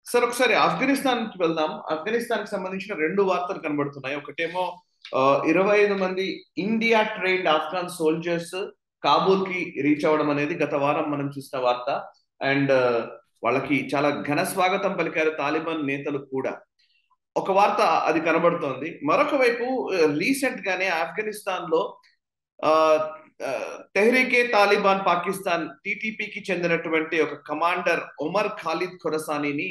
sir ఒకసారి ఆఫ్ఘనిస్తాన్ కి వెళ్దాం ఆఫ్ఘనిస్తాన్ కి సంబంధించిన రెండు వార్తలు కనబడుతున్నాయి ఒకటేమో ఇరవై ఐదు మంది India trained Afghan soldiers Kabul కి రీచ్ అవ్వడం అనేది గత వారం మనం చూసిన వార్త అండ్ వాళ్ళకి చాలా ఘన స్వాగతం పలికారు తాలిబాన్ నేతలు కూడా ఒక వార్త అది కనబడుతోంది మరొక వైపు రీసెంట్ గానే ఆఫ్ఘనిస్తాన్ లో తెహ్రీకే తాలిబాన్ పాకిస్తాన్ టీటీపీకి చెందినటువంటి ఒక కమాండర్ ఒమర్ ఖాలిద్ ఖొరసానీని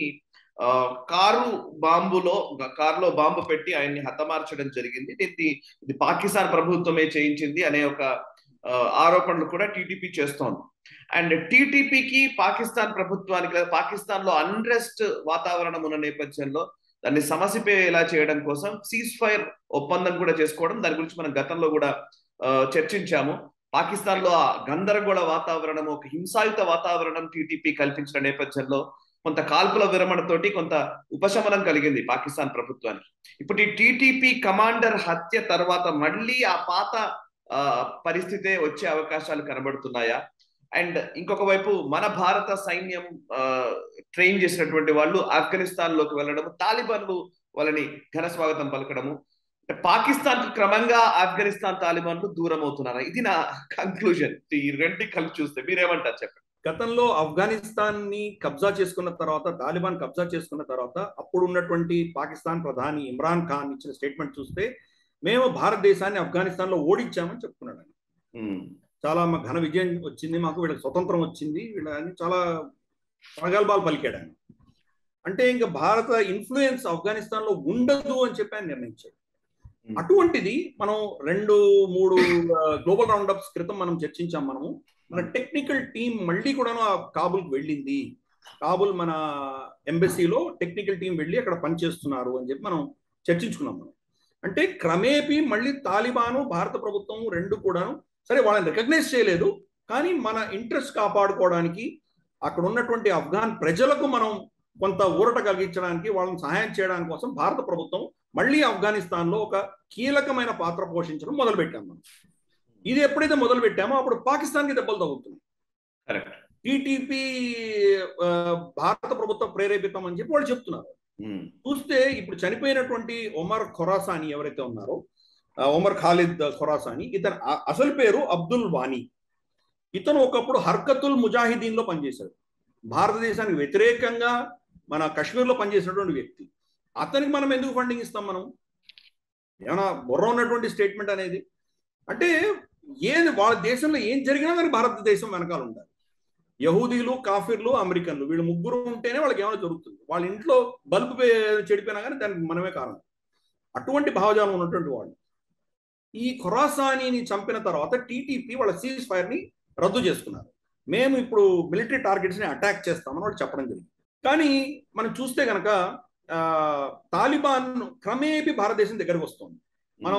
కారు బాంబులో కారులో బాంబు పెట్టి ఆయన్ని హతమార్చడం జరిగింది దీన్ని ఇది పాకిస్తాన్ ప్రభుత్వమే చేయించింది అనే ఒక ఆరోపణలు కూడా టీటీపీ చేస్తోంది అండ్ టీటీపీకి పాకిస్తాన్ ప్రభుత్వానికి లేదా పాకిస్తాన్ లో అన్రెస్ట్ వాతావరణం ఉన్న నేపథ్యంలో దాన్ని సమసిపోయేలా చేయడం కోసం సీజ్ ఫైర్ ఒప్పందం కూడా చేసుకోవడం దాని గురించి మనం గతంలో కూడా చర్చించాము పాకిస్తాన్ లో ఆ గందరగోళ వాతావరణం ఒక హింసాయుత వాతావరణం టీటీపీ కల్పించిన నేపథ్యంలో కొంత కాల్పుల విరమణతోటి కొంత ఉపశమనం కలిగింది పాకిస్తాన్ ప్రభుత్వానికి ఇప్పుడు ఈ టీటీపీ కమాండర్ హత్య తర్వాత మళ్ళీ ఆ పాత పరిస్థితే వచ్చే అవకాశాలు కనబడుతున్నాయా అండ్ ఇంకొక వైపు మన భారత సైన్యం ట్రైన్ చేసినటువంటి వాళ్ళు ఆఫ్ఘనిస్తాన్ లోకి వెళ్ళడము తాలిబాన్లు వాళ్ళని ఘన స్వాగతం పలకడము పాకిస్తాన్ క్రమంగా ఆఫ్ఘనిస్తాన్ తాలిబాన్లు దూరం అవుతున్నారా ఇది నా కంక్లూజన్ ఈ రెండింటి కలిపి చూస్తే మీరేమంటారు చెప్పండి గతంలో ఆఫ్ఘనిస్తాన్ ని కబ్జా చేసుకున్న తర్వాత తాలిబాన్ కబ్జా చేసుకున్న తర్వాత అప్పుడు ఉన్నటువంటి పాకిస్తాన్ ప్రధాని ఇమ్రాన్ ఖాన్ ఇచ్చిన స్టేట్మెంట్ చూస్తే మేము భారతదేశాన్ని ఆఫ్ఘనిస్తాన్ లో ఓడించామని చెప్పుకున్నాడు ఆయన చాలా ఘన విజయం వచ్చింది మాకు వీళ్ళకి స్వతంత్రం వచ్చింది వీళ్ళని చాలా ప్రగల్భాలు పలికాడు ఆయన అంటే ఇంకా భారత ఇన్ఫ్లుయెన్స్ ఆఫ్ఘనిస్తాన్ లో ఉండదు అని చెప్పి ఆయన నిర్ణయించాడు అటువంటిది మనం రెండు మూడు గ్లోబల్ రౌండ్ అప్స్ క్రితం మనం చర్చించాం మనము మన టెక్నికల్ టీం మళ్ళీ కూడాను కాబుల్కి వెళ్ళింది కాబుల్ మన ఎంబసీలో టెక్నికల్ టీం వెళ్ళి అక్కడ పనిచేస్తున్నారు అని చెప్పి మనం చర్చించుకున్నాం మనం అంటే క్రమేపీ మళ్ళీ తాలిబాను భారత ప్రభుత్వం రెండు కూడాను సరే వాళ్ళని రికగ్నైజ్ చేయలేదు కానీ మన ఇంట్రెస్ట్ కాపాడుకోవడానికి అక్కడ ఉన్నటువంటి ఆఫ్ఘాన్ ప్రజలకు మనం కొంత ఊరట కలిగించడానికి వాళ్ళని సహాయం చేయడానికి కోసం భారత ప్రభుత్వం మళ్ళీ ఆఫ్ఘనిస్తాన్ లో ఒక కీలకమైన పాత్ర పోషించడం మొదలుపెట్టాం మనం ఇది ఎప్పుడైతే మొదలు పెట్టామో అప్పుడు పాకిస్తాన్కి దెబ్బలు తగ్గుతుంది టీటీపీ భారత ప్రభుత్వం ప్రేరేపితం అని చెప్పి వాళ్ళు చెప్తున్నారు చూస్తే ఇప్పుడు చనిపోయినటువంటి ఒమర్ ఖొరాసాని ఎవరైతే ఉన్నారో ఒమర్ ఖాలిద్ ఖొరాసాని ఇతను అసలు పేరు అబ్దుల్ వానీ ఇతను ఒకప్పుడు హర్కతుల్ ముజాహిదీన్ లో పనిచేశాడు భారతదేశానికి వ్యతిరేకంగా మన కశ్మీర్లో పనిచేసినటువంటి వ్యక్తి అతనికి మనం ఎందుకు ఫండింగ్ ఇస్తాం మనం ఏమైనా బుర్ర ఉన్నటువంటి స్టేట్మెంట్ అనేది అంటే ఏది వాళ్ళ దేశంలో ఏం జరిగినా కానీ భారతదేశం వెనకాల ఉండాలి యహూదీలు కాఫీర్లు అమెరికన్లు వీళ్ళు ముగ్గురు ఉంటేనే వాళ్ళకి ఏమైనా జరుగుతుంది వాళ్ళ ఇంట్లో బల్బు చెడిపోయినా కానీ దానికి మనమే కారణం అటువంటి భావజాలం ఉన్నటువంటి వాళ్ళు ఈ ఖొరాసానీని చంపిన తర్వాత టీటీపీ వాళ్ళ సీజ్ ఫైర్ ని రద్దు చేసుకున్నారు మేము ఇప్పుడు మిలిటరీ టార్గెట్స్ ని అటాక్ చేస్తామని వాళ్ళు చెప్పడం జరిగింది కానీ మనం చూస్తే కనుక తాలిబాన్ క్రమేపీ భారతదేశం దగ్గరకు వస్తుంది మనం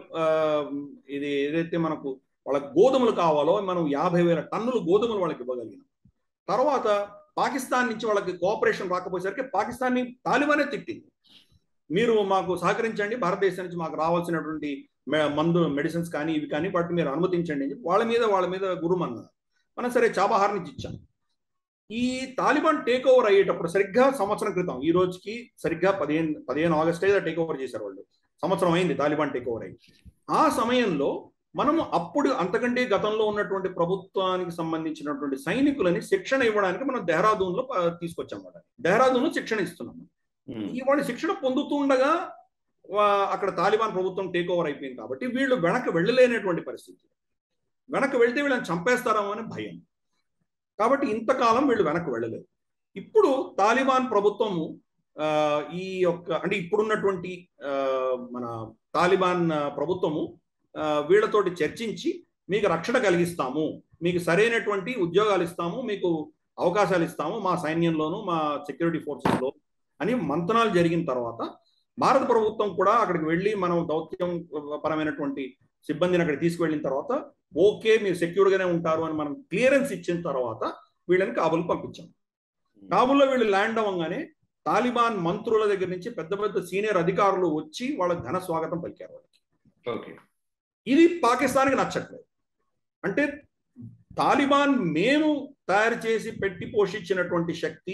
ఇది ఏదైతే మనకు వాళ్ళకి గోధుమలు కావాలో మనం యాభై వేల టన్నులు గోధుమలు వాళ్ళకి ఇవ్వగలిగినాం తర్వాత పాకిస్తాన్ నుంచి వాళ్ళకి కోఆపరేషన్ రాకపోయేసరికి పాకిస్తాన్ని తాలిబానే తిట్టింది మీరు మాకు సహకరించండి భారతదేశం నుంచి మాకు రావాల్సినటువంటి మందు మెడిసిన్స్ కానీ ఇవి కానీ వాటిని మీరు అనుమతించండి అని వాళ్ళ మీద వాళ్ళ మీద గురుమన్నారు మనం సరే చాబహార్ నుంచి ఇచ్చాం ఈ తాలిబాన్ టేక్ ఓవర్ అయ్యేటప్పుడు సరిగ్గా సంవత్సరం క్రితం ఈ రోజుకి సరిగ్గా పదిహేను పదిహేను ఆగస్ట్ అయితే టేక్ ఓవర్ చేశారు వాళ్ళు సంవత్సరం అయింది తాలిబాన్ టేక్ ఓవర్ అయింది ఆ సమయంలో మనము అప్పుడు అంతకంటే గతంలో ఉన్నటువంటి ప్రభుత్వానికి సంబంధించినటువంటి సైనికులని శిక్షణ ఇవ్వడానికి మనం దెహ్రాదూన్ లో తీసుకొచ్చాం మాట దెహ్రాదూన్ లో శిక్షణ ఇస్తున్నాము ఈ వాళ్ళు శిక్షణ పొందుతుండగా అక్కడ తాలిబాన్ ప్రభుత్వం టేక్ ఓవర్ అయిపోయింది కాబట్టి వీళ్ళు వెనక్కి వెళ్ళలేనటువంటి పరిస్థితి వెనక్కి వెళ్తే వీళ్ళని చంపేస్తారేమో అని భయం కాబట్టి ఇంతకాలం వీళ్ళు వెనక్కి వెళ్ళలేదు ఇప్పుడు తాలిబాన్ ప్రభుత్వము ఈ యొక్క అంటే ఇప్పుడున్నటువంటి మన తాలిబాన్ ప్రభుత్వము వీళ్ళతోటి చర్చించి మీకు రక్షణ కలిగిస్తాము మీకు సరైనటువంటి ఉద్యోగాలు ఇస్తాము మీకు అవకాశాలు ఇస్తాము మా సైన్యంలోను మా సెక్యూరిటీ ఫోర్సెస్లో అని మంతనాలు జరిగిన తర్వాత భారత ప్రభుత్వం కూడా అక్కడికి వెళ్ళి మనం దౌత్యం పరమైనటువంటి సిబ్బందిని అక్కడ తీసుకువెళ్ళిన తర్వాత ఓకే మీరు సెక్యూర్గానే ఉంటారు అని మనం క్లియరెన్స్ ఇచ్చిన తర్వాత వీళ్ళని కాబుల్ పంపించాం కాబుల్లో వీళ్ళు ల్యాండ్ అవ్వగానే తాలిబాన్ మంత్రుల దగ్గర నుంచి పెద్ద పెద్ద సీనియర్ అధికారులు వచ్చి వాళ్ళకి ఘన స్వాగతం పలికారు వాళ్ళకి ఓకే ఇది పాకిస్తాన్కి నచ్చట్లేదు అంటే తాలిబాన్ మేము తయారు చేసి పెట్టి పోషించినటువంటి శక్తి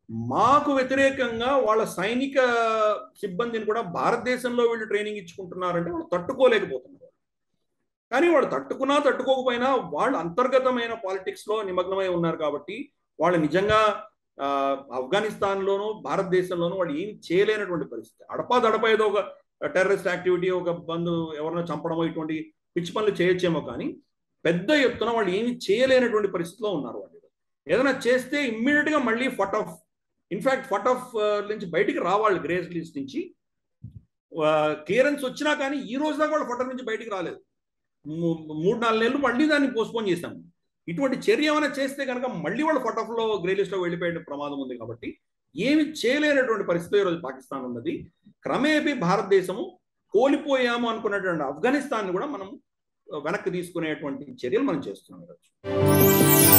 మాకు వ్యతిరేకంగా వాళ్ళ సైనిక సిబ్బందిని కూడా భారతదేశంలో వీళ్ళు ట్రైనింగ్ ఇచ్చుకుంటున్నారంటే వాళ్ళు తట్టుకోలేకపోతున్నారు కానీ వాళ్ళు తట్టుకున్నా తట్టుకోకపోయినా వాళ్ళు అంతర్గతమైన పాలిటిక్స్ లో నిమగ్నమై ఉన్నారు కాబట్టి వాళ్ళు నిజంగా ఆఫ్ఘనిస్తాన్లోను భారతదేశంలోనూ వాళ్ళు ఏం చేయలేనటువంటి పరిస్థితి అడపా దడప ఏదో ఒక టెర్రరిస్ట్ యాక్టివిటీ ఒక బంధు ఎవరైనా చంపడమో ఇటువంటి పిచ్చి పనులు చేయొచ్చేమో కానీ పెద్ద ఎత్తున వాళ్ళు ఏమి చేయలేనటువంటి పరిస్థితిలో ఉన్నారు వాళ్ళు ఏదైనా చేస్తే ఇమ్మీడియట్ గా మళ్ళీ ఫట్ ఆఫ్ ఇన్ఫాక్ట్ ఫట్ ఆఫ్ నుంచి బయటికి రావాలి గ్రేస్ లిస్ట్ నుంచి క్లియరెన్స్ వచ్చినా కానీ ఈ రోజు దాకా వాళ్ళు ఫటర్ నుంచి బయటికి రాలేదు మూడు నాలుగు నెలలు మళ్ళీ దాన్ని పోస్ట్పోన్ చేశాము ఇటువంటి చర్య ఏమైనా చేస్తే కనుక మళ్ళీ వాళ్ళు ఫట్ లో గ్రే లిస్ట్ లో వెళ్ళిపోయే ప్రమాదం ఉంది కాబట్టి ఏమి చేయలేనటువంటి పరిస్థితి ఈరోజు పాకిస్తాన్ ఉన్నది క్రమేపీ భారతదేశము కోల్పోయాము అనుకున్నటువంటి ఆఫ్ఘనిస్తాన్ కూడా మనం వెనక్కి తీసుకునేటువంటి చర్యలు మనం చేస్తున్నాం ఈరోజు